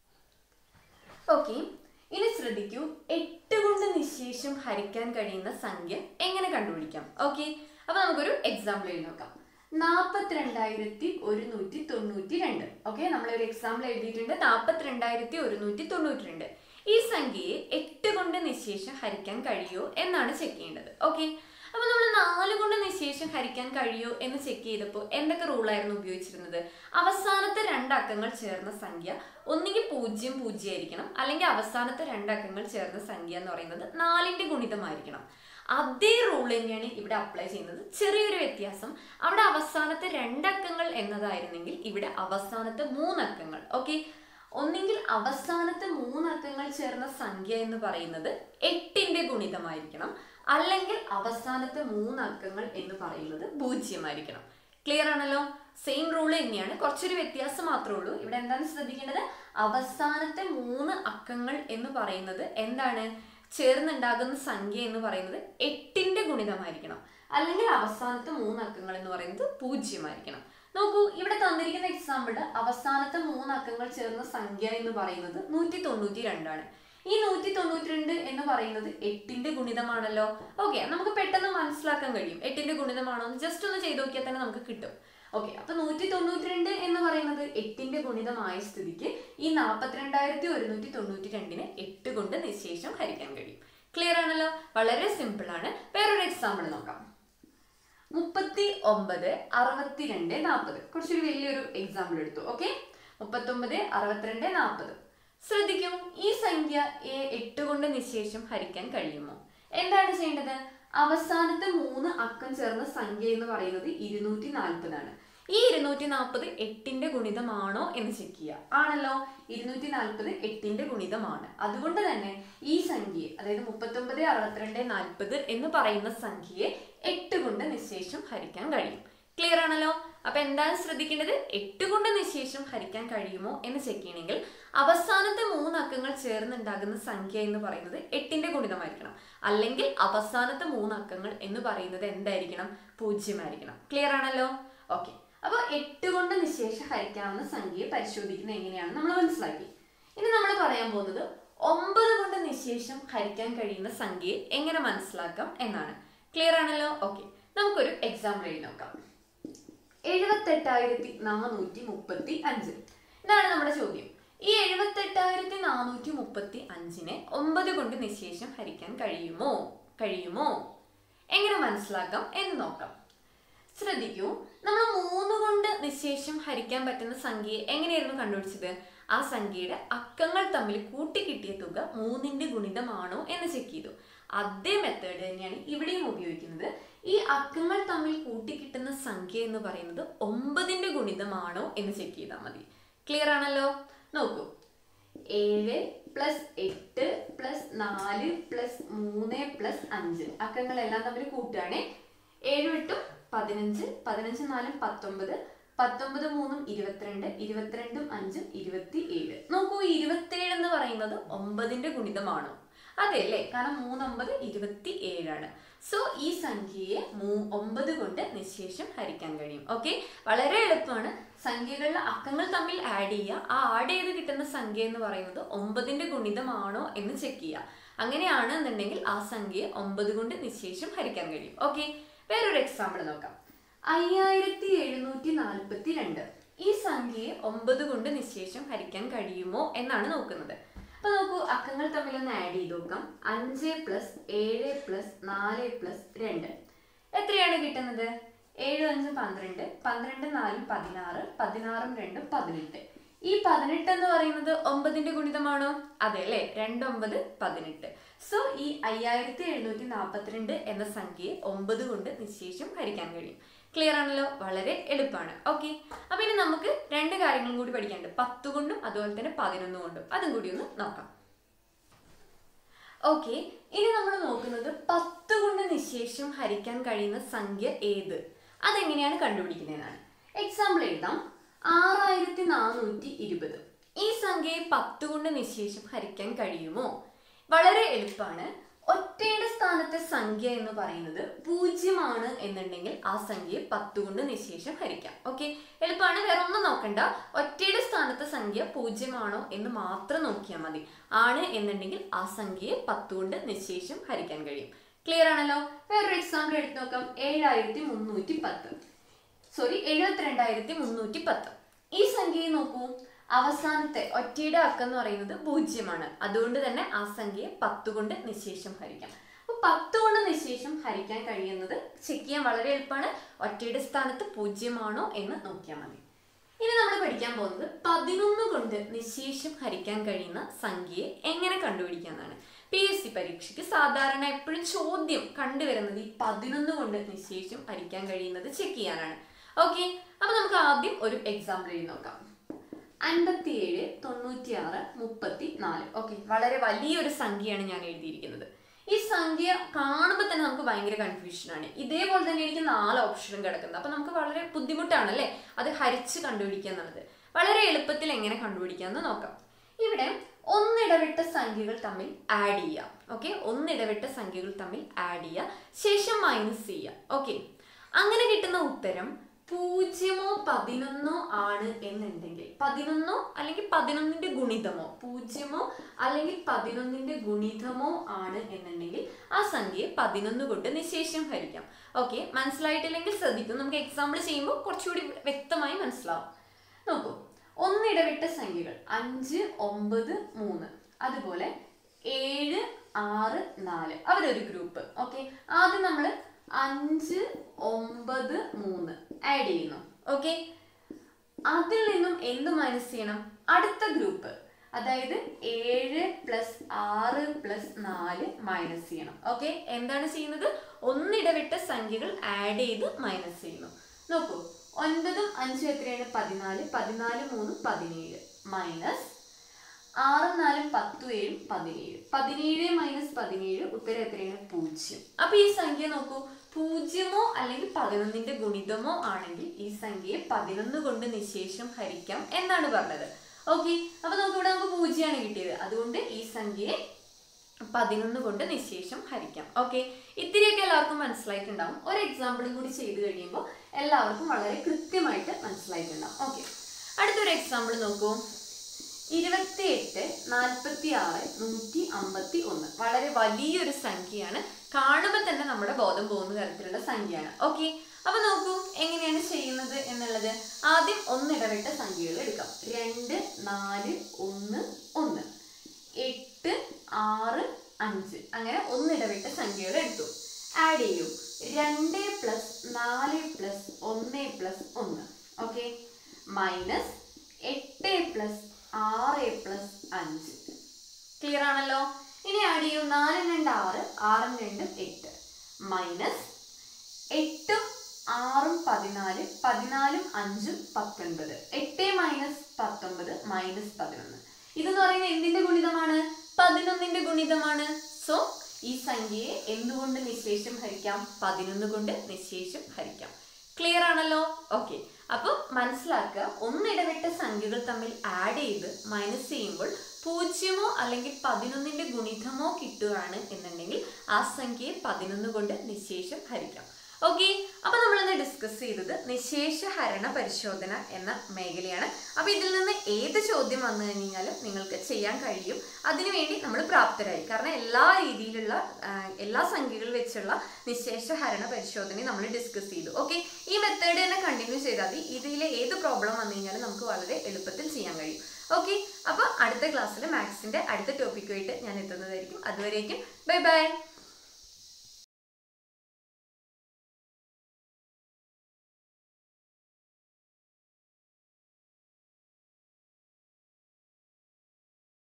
ഓക്കെ ഇനി ശ്രദ്ധിക്കൂ എട്ട് കൊണ്ട് നിശേഷം ഹരിക്കാൻ കഴിയുന്ന സംഖ്യ എങ്ങനെ കണ്ടുപിടിക്കാം ഓക്കെ അപ്പൊ നമുക്കൊരു എക്സാമ്പിൾ എഴുതി നോക്കാം നാൽപ്പത്തിരണ്ടായിരത്തി ഒരുന്നൂറ്റി തൊണ്ണൂറ്റി രണ്ട് ഓക്കെ നമ്മളൊരു എക്സാമ്പിൾ എഴുതിയിട്ടുണ്ട് നാൽപ്പത്തിരണ്ടായിരത്തി ഒരുന്നൂറ്റി തൊണ്ണൂറ്റി രണ്ട് ഈ സംഖ്യയെ എട്ട് കൊണ്ട് നിശേഷം ഹരിക്കാൻ കഴിയുമോ എന്നാണ് ചെക്ക് ചെയ്യേണ്ടത് ഓക്കെ അപ്പൊ നമ്മൾ നാല് കൊണ്ട് നിശേഷം ഹരിക്കാൻ കഴിയുമോ എന്ന് ചെക്ക് ചെയ്തപ്പോൾ എന്തൊക്കെ റൂളായിരുന്നു ഉപയോഗിച്ചിരുന്നത് അവസാനത്തെ രണ്ടക്കങ്ങൾ ചേർന്ന സംഖ്യ ഒന്നുകിൽ പൂജ്യം പൂജ്യം ആയിരിക്കണം അല്ലെങ്കിൽ അവസാനത്തെ രണ്ടക്കങ്ങൾ ചേർന്ന സംഖ്യ എന്ന് പറയുന്നത് നാലിന്റെ ഗുണിതമായിരിക്കണം അതേ റൂൾ തന്നെയാണ് ഇവിടെ അപ്ലൈ ചെയ്യുന്നത് ചെറിയൊരു വ്യത്യാസം അവിടെ അവസാനത്തെ രണ്ടക്കങ്ങൾ എന്നതായിരുന്നെങ്കിൽ ഇവിടെ അവസാനത്തെ മൂന്നക്കങ്ങൾ ഓക്കെ ഒന്നെങ്കിൽ അവസാനത്തെ മൂന്നക്കങ്ങൾ ചേർന്ന സംഖ്യ എന്ന് പറയുന്നത് എട്ടിന്റെ ഗുണിതമായിരിക്കണം അല്ലെങ്കിൽ അവസാനത്തെ മൂന്ന് അക്കങ്ങൾ എന്ന് പറയുന്നത് പൂജ്യമായിരിക്കണം ക്ലിയർ ആണല്ലോ സെയിം റൂൾ തന്നെയാണ് കുറച്ചൊരു വ്യത്യാസം മാത്രമേ ഉള്ളൂ ഇവിടെ എന്താണ് ശ്രദ്ധിക്കേണ്ടത് അവസാനത്തെ മൂന്ന് അക്കങ്ങൾ എന്ന് പറയുന്നത് എന്താണ് ചേർന്നുണ്ടാകുന്ന സംഖ്യ എന്ന് പറയുന്നത് എട്ടിന്റെ ഗുണിതമായിരിക്കണം അല്ലെങ്കിൽ അവസാനത്തെ മൂന്ന് അക്കങ്ങൾ എന്ന് പറയുന്നത് പൂജ്യമായിരിക്കണം നോക്കൂ ഇവിടെ തന്നിരിക്കുന്ന എക്സാമ്പിള് അവസാനത്തെ മൂന്ന് അക്കങ്ങൾ ചേർന്ന സംഖ്യ എന്ന് പറയുന്നത് നൂറ്റി തൊണ്ണൂറ്റി രണ്ടാണ് ഈ നൂറ്റി തൊണ്ണൂറ്റി രണ്ട് എന്ന് പറയുന്നത് എട്ടിന്റെ ഗുണിതമാണല്ലോ ഓക്കെ നമുക്ക് പെട്ടെന്ന് മനസ്സിലാക്കാൻ കഴിയും എട്ടിന്റെ ഗുണിതമാണോ എന്ന് ജസ്റ്റ് ഒന്ന് ചെയ്ത് നോക്കിയാൽ തന്നെ നമുക്ക് കിട്ടും ഓക്കെ അപ്പൊ നൂറ്റി തൊണ്ണൂറ്റി രണ്ട് എന്ന് പറയുന്നത് എട്ടിന്റെ ഗുണിതമായ സ്ഥിതിക്ക് ഈ നാൽപ്പത്തിരണ്ടായിരത്തി ഒരുന്നൂറ്റി തൊണ്ണൂറ്റി രണ്ടിനെ എട്ട് കൊണ്ട് നിശേഷം ഹരിക്കാൻ കഴിയും ക്ലിയർ ആണല്ലോ വളരെ സിമ്പിൾ ആണ് വേറൊരു എക്സാമ്പിൾ നോക്കാം മുപ്പത്തി ഒമ്പത് അറുപത്തിരണ്ട് നാൽപ്പത് കുറച്ചൊരു വലിയൊരു എക്സാമ്പിൾ എടുത്തു ഓക്കെ മുപ്പത്തി ഒമ്പത് അറുപത്തിരണ്ട് നാൽപ്പത് ശ്രദ്ധിക്കും ഈ സംഖ്യ എ എട്ട് കൊണ്ട് നിശേഷം ഹരിക്കാൻ കഴിയുമോ എന്താണ് ചെയ്യേണ്ടത് അവസാനത്തെ മൂന്ന് അക്കം ചേർന്ന സംഖ്യ എന്ന് പറയുന്നത് ഇരുന്നൂറ്റി നാൽപ്പതാണ് ഈ ഇരുന്നൂറ്റി നാൽപ്പത് എട്ടിന്റെ ഗുണിതമാണോ എന്ന് ചെക്ക് ചെയ്യുക ആണല്ലോ ഇരുന്നൂറ്റി നാൽപ്പത് എട്ടിന്റെ ഗുണിതമാണ് അതുകൊണ്ട് തന്നെ ഈ സംഖ്യയെ അതായത് മുപ്പത്തൊമ്പത് അറുപത്തിരണ്ട് നാൽപ്പത് എന്ന് പറയുന്ന സംഖ്യയെ എട്ട് കൊണ്ട് നിശേഷം ഹരിക്കാൻ കഴിയും ക്ലിയർ ആണല്ലോ അപ്പൊ എന്താണ് ശ്രദ്ധിക്കേണ്ടത് എട്ട് കൊണ്ട് നിശേഷം ഹരിക്കാൻ കഴിയുമോ എന്ന് ചെക്ക് ചെയ്യണമെങ്കിൽ അവസാനത്തെ മൂന്ന് അക്കങ്ങൾ ചേർന്നുണ്ടാകുന്ന സംഖ്യ എന്ന് പറയുന്നത് എട്ടിന്റെ ഗുണിതമായിരിക്കണം അല്ലെങ്കിൽ അവസാനത്തെ മൂന്ന് അക്കങ്ങൾ എന്ന് പറയുന്നത് എന്തായിരിക്കണം പൂജ്യമായിരിക്കണം ക്ലിയർ ആണല്ലോ ഓക്കെ അപ്പൊ എട്ട് കൊണ്ട് നിശേഷം ഹരിക്കാവുന്ന സംഖ്യയെ പരിശോധിക്കുന്നത് എങ്ങനെയാണ് നമ്മൾ മനസ്സിലാക്കി ഇനി നമ്മൾ പറയാൻ പോകുന്നത് ഒമ്പത് കൊണ്ട് നിശേഷം ഹരിക്കാൻ കഴിയുന്ന സംഖ്യയെ എങ്ങനെ മനസ്സിലാക്കാം എന്നാണ് ക്ലിയർ ആണല്ലോ ഓക്കെ നമുക്കൊരു എക്സാമ്പിൾ എഴുതി നോക്കാം എഴുപത്തെട്ടായിരത്തി നാനൂറ്റി മുപ്പത്തി അഞ്ച് ഇതാണ് നമ്മുടെ ചോദ്യം ഈ എഴുപത്തെട്ടായിരത്തി നാനൂറ്റി മുപ്പത്തി അഞ്ചിനെ ഒമ്പത് കൊണ്ട് നിശേഷം ഹരിക്കാൻ കഴിയുമോ കഴിയുമോ എങ്ങനെ മനസ്സിലാക്കാം എന്ന് നോക്കാം ശ്രദ്ധിക്കൂ നമ്മൾ മൂന്ന് കൊണ്ട് നിശേഷം ഹരിക്കാൻ പറ്റുന്ന സംഖ്യയെ എങ്ങനെയായിരുന്നു കണ്ടുപിടിച്ചത് ആ സംഖ്യയുടെ അക്കങ്ങൾ തമ്മിൽ കൂട്ടിക്കിട്ടിയ തുക മൂന്നിന്റെ ഗുണിതമാണോ എന്ന് ചെക്ക് ചെയ്തു അതേ മെത്തേഡ് തന്നെയാണ് ഇവിടെയും ഉപയോഗിക്കുന്നത് ഈ അക്കങ്ങൾ തമ്മിൽ കൂട്ടിക്കിട്ടുന്ന സംഖ്യ എന്ന് പറയുന്നത് ഒമ്പതിന്റെ ഗുണിതമാണോ എന്ന് ചെക്ക് ചെയ്താൽ മതി ക്ലിയർ ആണല്ലോ നോക്കൂ ഏഴ് പ്ലസ് എട്ട് പ്ലസ് നാല് പ്ലസ് മൂന്ന് പ്ലസ് അഞ്ച് അക്കങ്ങളെല്ലാം തമ്മിൽ കൂട്ടുകയാണേ ഏഴ് എട്ടും പതിനഞ്ച് പതിനഞ്ച് നാലും പത്തൊമ്പത് പത്തൊമ്പത് മൂന്നും ഇരുപത്തിരണ്ട് ഇരുപത്തിരണ്ടും അഞ്ചും ഇരുപത്തി ഏഴ് നോക്കൂ ഇരുപത്തിയേഴ് എന്ന് പറയുന്നത് ഒമ്പതിന്റെ ഗുണിതമാണോ അതെ അല്ലേ കാരണം മൂന്നൊമ്പത് ഇരുപത്തി ഏഴാണ് സോ ഈ സംഖ്യയെ മൂ ഒമ്പത് കൊണ്ട് നിശേഷം ഹരിക്കാൻ കഴിയും ഓക്കെ വളരെ എളുപ്പമാണ് സംഖ്യകളിലെ അക്കങ്ങൾ തമ്മിൽ ആഡ് ചെയ്യുക ആ ആഡ് ചെയ്ത് കിട്ടുന്ന സംഖ്യ എന്ന് പറയുന്നത് ഒമ്പതിന്റെ ഗുണിതമാണോ എന്ന് ചെക്ക് ചെയ്യുക അങ്ങനെയാണ് എന്നുണ്ടെങ്കിൽ ആ സംഖ്യയെ ഒമ്പത് കൊണ്ട് നിശേഷം ഹരിക്കാൻ കഴിയും ഓക്കെ വേറൊരു എക്സാമ്പിൾ നോക്കാം അയ്യായിരത്തി എഴുന്നൂറ്റി നാൽപ്പത്തി രണ്ട് ഈ സംഖ്യയെ ഒമ്പത് കൊണ്ട് നിശേഷം ഹരിക്കാൻ കഴിയുമോ എന്നാണ് നോക്കുന്നത് അപ്പൊ നോക്കൂ അക്കങ്ങൾ തമ്മിൽ ഒന്ന് ആഡ് ചെയ്ത് നോക്കാം അഞ്ച് പ്ലസ് ഏഴ് പ്ലസ് നാല് പ്ലസ് രണ്ട് എത്രയാണ് കിട്ടുന്നത് ഏഴ് അഞ്ച് പന്ത്രണ്ട് പന്ത്രണ്ട് നാലും പതിനാറ് പതിനാറും രണ്ടും പതിനെട്ട് ഈ പതിനെട്ട് എന്ന് പറയുന്നത് ഒമ്പതിന്റെ ഗുണിതമാണോ അതെ അല്ലേ രണ്ടൊമ്പത് പതിനെട്ട് സോ ഈ അയ്യായിരത്തി എഴുന്നൂറ്റി നാൽപ്പത്തിരണ്ട് എന്ന സംഖ്യയെ ഒമ്പത് കൊണ്ട് നിശേഷം ഹരിക്കാൻ കഴിയും ക്ലിയർ ആണല്ലോ വളരെ എളുപ്പമാണ് ഓക്കെ അപ്പൊ ഇനി നമുക്ക് രണ്ട് കാര്യങ്ങളും കൂടി പഠിക്കാനുണ്ട് പത്ത് കൊണ്ടും അതുപോലെ തന്നെ പതിനൊന്ന് കൊണ്ടും അതും കൂടി ഒന്ന് നോക്കാം ഓക്കെ ഇനി നമ്മൾ നോക്കുന്നത് പത്ത് കൊണ്ട് നിശേഷം ഹരിക്കാൻ കഴിയുന്ന സംഖ്യ ഏത് അതെങ്ങനെയാണ് കണ്ടുപിടിക്കുന്നതെന്നാണ് എക്സാമ്പിൾ എഴുതാം ആറായിരത്തി നാനൂറ്റി ഇരുപത് ഈ സംഖ്യയെ പത്ത് കൊണ്ട് നിശേഷം ഹരിക്കാൻ കഴിയുമോ വളരെ എളുപ്പമാണ് ഒറ്റയുടെ സ്ഥാനത്തെ സംഖ്യ എന്ന് പറയുന്നത് പൂജ്യമാണ് എന്നുണ്ടെങ്കിൽ ആ സംഖ്യയെ പത്ത് കൊണ്ട് നിശേഷം ഹരിക്കാം ഓക്കെ എളുപ്പമാണ് വേറെ ഒന്നും നോക്കണ്ട ഒറ്റയുടെ സ്ഥാനത്തെ സംഖ്യ പൂജ്യമാണോ എന്ന് മാത്രം നോക്കിയാൽ മതി ആണ് എന്നുണ്ടെങ്കിൽ ആ സംഖ്യയെ പത്ത് കൊണ്ട് നിശേഷം ഹരിക്കാൻ കഴിയും ക്ലിയർ ആണല്ലോ വേറൊരു എക്സാമ്പിൾ എടുത്ത് നോക്കാം ഏഴായിരത്തി മുന്നൂറ്റി പത്ത് സോറി എഴുപത്തിരണ്ടായിരത്തി മുന്നൂറ്റി പത്ത് ഈ സംഖ്യയെ നോക്കൂ അവസാനത്തെ ഒറ്റയുടെ അക്കം എന്ന് പറയുന്നത് പൂജ്യമാണ് അതുകൊണ്ട് തന്നെ ആ സംഖ്യയെ പത്ത് കൊണ്ട് നിശേഷം ഹരിക്കാം അപ്പൊ പത്ത് കൊണ്ട് നിശേഷം ഹരിക്കാൻ കഴിയുന്നത് ചെക്ക് ചെയ്യാൻ വളരെ എളുപ്പമാണ് ഒറ്റയുടെ സ്ഥാനത്ത് പൂജ്യമാണോ എന്ന് നോക്കിയാൽ മതി ഇനി നമ്മൾ പഠിക്കാൻ പോകുന്നത് പതിനൊന്ന് കൊണ്ട് നിശേഷം ഹരിക്കാൻ കഴിയുന്ന സംഖ്യയെ എങ്ങനെ കണ്ടുപിടിക്കാന്നാണ് പി എസ് സി പരീക്ഷയ്ക്ക് സാധാരണ എപ്പോഴും ചോദ്യം കണ്ടുവരുന്നത് ഈ പതിനൊന്ന് കൊണ്ട് നിശേഷം ഹരിക്കാൻ കഴിയുന്നത് ചെക്ക് ചെയ്യാനാണ് ഓക്കെ അപ്പൊ നമുക്ക് ആദ്യം ഒരു എക്സാമ്പിൾ എഴുതി നോക്കാം അൻപത്തിയേഴ് തൊണ്ണൂറ്റിയാറ് മുപ്പത്തി നാല് ഓക്കെ വളരെ വലിയൊരു സംഖ്യയാണ് ഞാൻ എഴുതിയിരിക്കുന്നത് ഈ സംഖ്യ കാണുമ്പോൾ തന്നെ നമുക്ക് ഭയങ്കര കൺഫ്യൂഷൻ ആണ് ഇതേപോലെ തന്നെ എനിക്ക് നാല് ഓപ്ഷനും കിടക്കുന്നത് അപ്പൊ നമുക്ക് വളരെ ബുദ്ധിമുട്ടാണ് അല്ലേ അത് ഹരിച്ച് കണ്ടുപിടിക്കുക എന്നുള്ളത് വളരെ എളുപ്പത്തിൽ എങ്ങനെ കണ്ടുപിടിക്കാമെന്ന് നോക്കാം ഇവിടെ ഒന്നിടവിട്ട സംഖ്യകൾ തമ്മിൽ ആഡ് ചെയ്യാം ഓക്കെ ഒന്നിടവിട്ട സംഖ്യകൾ തമ്മിൽ ആഡ് ചെയ്യുക ശേഷം മൈനസ് ചെയ്യുക ഓക്കെ അങ്ങനെ കിട്ടുന്ന ഉത്തരം പൂജ്യമോ പതിനൊന്നോ ആണ് എന്നുണ്ടെങ്കിൽ പതിനൊന്നോ അല്ലെങ്കിൽ പതിനൊന്നിന്റെ ഗുണിതമോ പൂജ്യമോ അല്ലെങ്കിൽ പതിനൊന്നിന്റെ ഗുണിതമോ ആണ് എന്നുണ്ടെങ്കിൽ ആ സംഖ്യയെ പതിനൊന്ന് കൊണ്ട് നിശേഷം ഹരിക്കാം ഓക്കെ മനസ്സിലായിട്ടില്ലെങ്കിൽ ശ്രദ്ധിക്കും നമുക്ക് എക്സാമ്പിൾ ചെയ്യുമ്പോൾ കുറച്ചുകൂടി വ്യക്തമായി മനസ്സിലാവും നോക്കൂ ഒന്നിടവിട്ട സംഖ്യകൾ അഞ്ച് ഒമ്പത് മൂന്ന് അതുപോലെ ഏഴ് ആറ് നാല് അവരൊരു ഗ്രൂപ്പ് ഓക്കെ ആദ്യം നമ്മൾ അഞ്ച് ഒമ്പത് മൂന്ന് ആഡ് ചെയ്യുന്നു ഓക്കെ അതിൽ നിന്നും എന്ത് മൈനസ് ചെയ്യണം അടുത്ത ഗ്രൂപ്പ് അതായത് ഏഴ് പ്ലസ് ആറ് പ്ലസ് നാല് മൈനസ് ചെയ്യണം ഓക്കെ എന്താണ് ചെയ്യുന്നത് ഒന്നിടവിട്ട സംഖ്യകൾ ആഡ് ചെയ്ത് മൈനസ് ചെയ്യുന്നു നോക്കൂ ഒൻപതും അഞ്ചും എത്രയാണ് പതിനാല് പതിനാല് മൂന്നും പതിനേഴ് മൈനസ് ആറും നാലും പത്തും ഏഴും പതിനേഴ് പതിനേഴ് മൈനസ് പതിനേഴ് ഉത്തരം എത്രയാണ് പൂജ്യം അപ്പൊ ഈ സംഖ്യ നോക്കൂ പൂജ്യമോ അല്ലെങ്കിൽ പതിനൊന്നിന്റെ ഗുണിതമോ ആണെങ്കിൽ ഈ സംഖ്യയെ പതിനൊന്ന് കൊണ്ട് നിശേഷം ഹരിക്കാം എന്നാണ് പറഞ്ഞത് ഓക്കെ അപ്പൊ നമുക്ക് ഇവിടെ നമുക്ക് പൂജ്യമാണ് കിട്ടിയത് അതുകൊണ്ട് ഈ സംഖ്യയെ പതിനൊന്ന് കൊണ്ട് നിശേഷം ഹരിക്കാം ഓക്കെ ഇത്തിരിയൊക്കെ എല്ലാവർക്കും മനസ്സിലായിട്ടുണ്ടാവും ഒരു എക്സാമ്പിളും കൂടി ചെയ്ത് കഴിയുമ്പോൾ എല്ലാവർക്കും വളരെ കൃത്യമായിട്ട് മനസ്സിലായിട്ടുണ്ടാവും ഓക്കെ അടുത്തൊരു എക്സാമ്പിൾ നോക്കൂ ഇരുപത്തിയെട്ട് നാൽപ്പത്തി ആറ് നൂറ്റി അമ്പത്തി ഒന്ന് വളരെ വലിയൊരു സംഖ്യയാണ് കാണുമ്പോൾ തന്നെ നമ്മുടെ ബോധം പോകുന്ന തരത്തിലുള്ള സംഖ്യയാണ് ഓക്കെ അപ്പൊ നോക്കൂ എങ്ങനെയാണ് ചെയ്യുന്നത് എന്നുള്ളത് ആദ്യം ഒന്നിടവിട്ട സംഖ്യകൾ എടുക്കാം രണ്ട് നാല് ഒന്ന് ഒന്ന് എട്ട് ആറ് അഞ്ച് അങ്ങനെ ഒന്നിടവിട്ട സംഖ്യകൾ എടുത്തു ആഡ് ചെയ്യൂ രണ്ട് പ്ലസ് നാല് പ്ലസ് ഒന്ന് പ്ലസ് ഒന്ന് ഓക്കെ മൈനസ് എട്ട് പ്ലസ് ആറ് പ്ലസ് അഞ്ച് ക്ലിയർ ആണല്ലോ ഇനി ആഡ് ചെയ്യൂ നാലും രണ്ട് ആറ് ആറും രണ്ടും എട്ട് മൈനസ് എട്ടും ആറും പതിനാല് പതിനാലും അഞ്ചും പത്തൊൻപത് എട്ട് മൈനസ് പത്തൊമ്പത് മൈനസ് പതിനൊന്ന് ഇതെന്ന് പറയുന്നത് എന്തിന്റെ ഗുണിതമാണ് പതിനൊന്നിന്റെ ഗുണിതമാണ് സോ ഈ സംഖ്യയെ എന്തുകൊണ്ട് നിശേഷം ഹരിക്കാം പതിനൊന്ന് കൊണ്ട് നിശേഷം ഹരിക്കാം ക്ലിയർ ആണല്ലോ ഓക്കെ അപ്പം മനസ്സിലാക്കുക ഒന്നിടവിട്ട സംഖ്യകൾ തമ്മിൽ ആഡ് ചെയ്ത് മൈനസ് ചെയ്യുമ്പോൾ പൂജ്യമോ അല്ലെങ്കിൽ പതിനൊന്നിന്റെ ഗുണിതമോ കിട്ടുകയാണ് എന്നുണ്ടെങ്കിൽ ആ സംഖ്യയെ പതിനൊന്ന് കൊണ്ട് നിശേഷം ഹരിക്കാം ഓക്കെ അപ്പൊ നമ്മൾ ഇന്ന് ഡിസ്കസ് ചെയ്തത് നിശേഷ ഹരണ പരിശോധന എന്ന മേഖലയാണ് അപ്പൊ ഇതിൽ നിന്ന് ഏത് ചോദ്യം വന്നു കഴിഞ്ഞാലും നിങ്ങൾക്ക് ചെയ്യാൻ കഴിയും അതിനുവേണ്ടി നമ്മൾ പ്രാപ്തരായി കാരണം എല്ലാ രീതിയിലുള്ള ആ, എല്ലാ സംഖ്യകൾ വെച്ചുള്ള നിശേഷ ഹരണ പരിശോധനയും നമ്മൾ ഡിസ്കസ് ചെയ്തു ഓക്കെ ഈ മെത്തേഡ് തന്നെ കണ്ടിന്യൂ ചെയ്താൽ മതി ഇതിലെ ഏത് പ്രോബ്ലം വന്നു കഴിഞ്ഞാലും നമുക്ക് വളരെ എളുപ്പത്തിൽ ചെയ്യാൻ കഴിയും ഓക്കെ അപ്പൊ അടുത്ത ക്ലാസ്സിൽ മാത്സിന്റെ അടുത്ത ടോപ്പിക്കുമായിട്ട് ഞാൻ എത്തുന്നതായിരിക്കും അതുവരേക്കും ബൈ ബൈ